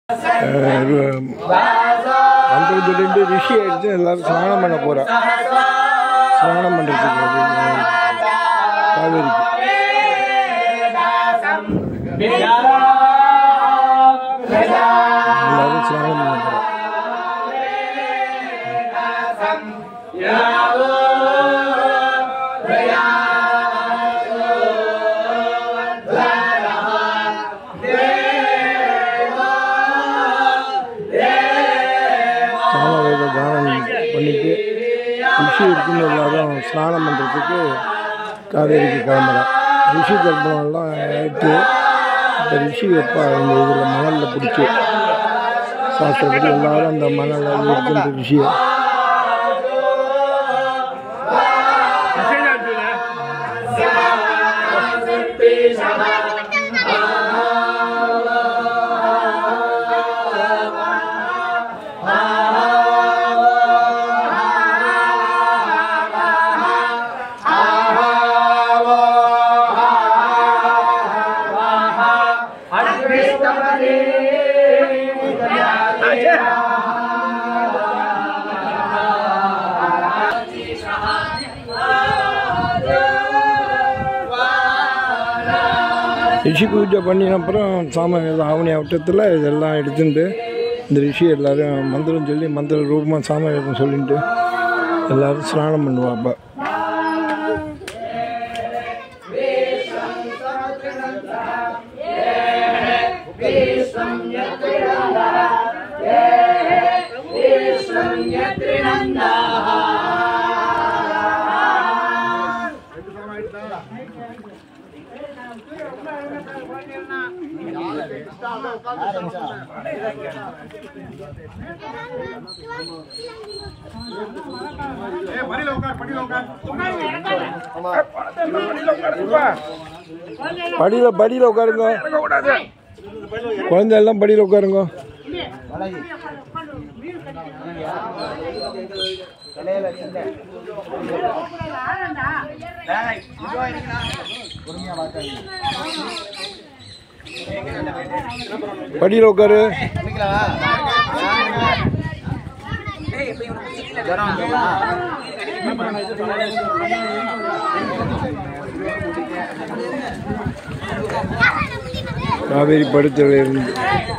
மந்திரம் சொல்லிட்டு ரிஷி ஆயிடுச்சு எல்லாரும் ஸ்நானம் பண்ண போகிறா ஸ்நானம் பண்ணுறதுக்கு காவேரிக்கு எல்லாரும் ஸ்நானம் பண்ண போகிறா சாமவேத தானம் பண்ணிட்டு ரிஷி இருக்குன்னு எல்லாரும் ஸ்நானம் பண்ணுறதுக்கு காவேரிக்கு கிளம்புறான் ரிஷி கர்ப்பணம்லாம் ஆயிட்டு இப்போ ரிஷி வைப்பா இந்த இதில் மணலில் பிடிச்சி சாஸ்திரப்படி எல்லாரும் அந்த மணலில் இருக்கின்ற ரிஷியை ரிஷி பூஜை பண்ணின அப்புறம் சாம ஆவணி அவட்டத்தில் இதெல்லாம் எடுத்துட்டு இந்த ரிஷி எல்லாரும் மந்திரம் சொல்லி மந்திர ரூபமாக சாமவேதம் சொல்லிட்டு எல்லாரும் ஸ்நானம் பண்ணுவா அப்போ படியில் படியில் உட்காருங்க குழந்தை எல்லாம் படியில் உட்காருங்க படியில் உட்காரு காவேரி படுத்துல இருந்து